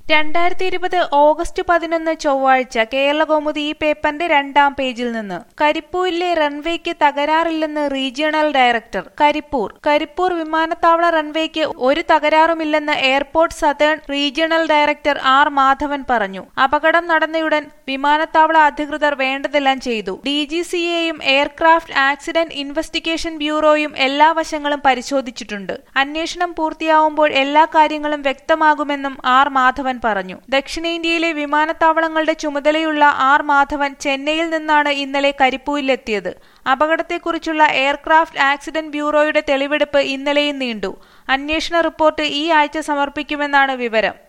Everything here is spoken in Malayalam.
രണ്ടായിരത്തി ഇരുപത് ഓഗസ്റ്റ് പതിനൊന്ന് ചൊവ്വാഴ്ച കേരളകൗമുദി ഈ പേപ്പറിന്റെ രണ്ടാം പേജിൽ നിന്ന് കരിപ്പൂരിലെ റൺവേക്ക് തകരാറില്ലെന്ന് റീജിയണൽ ഡയറക്ടർ കരിപ്പൂർ കരിപ്പൂർ വിമാനത്താവള റൺവേക്ക് ഒരു തകരാറുമില്ലെന്ന് airport southern regional director R Madhavan പറഞ്ഞു അപകടം നടന്നയുടൻ വിമാനത്താവള അധികൃതർ വേണ്ടതെല്ലാം ചെയ്തു ഡി ജി സിയെയും എയർക്രാഫ്റ്റ് ആക്സിഡന്റ് ഇൻവെസ്റ്റിഗേഷൻ ബ്യൂറോയും എല്ലാ വശങ്ങളും പരിശോധിച്ചിട്ടുണ്ട് അന്വേഷണം പൂർത്തിയാവുമ്പോൾ എല്ലാ കാര്യങ്ങളും വ്യക്തമാകുമെന്നും ആർ മാധവൻ പറഞ്ഞു ദക്ഷിണേന്ത്യയിലെ വിമാനത്താവളങ്ങളുടെ ചുമതലയുള്ള ആർ മാധവൻ ചെന്നൈയിൽ നിന്നാണ് ഇന്നലെ കരിപ്പൂരിലെത്തിയത് അപകടത്തെക്കുറിച്ചുള്ള എയർക്രാഫ്റ്റ് ആക്സിഡന്റ് ബ്യൂറോയുടെ തെളിവെടുപ്പ് ഇന്നലെയും നീണ്ടു അന്വേഷണ റിപ്പോർട്ട് ഈ ആഴ്ച സമർപ്പിക്കുമെന്നാണ് വിവരം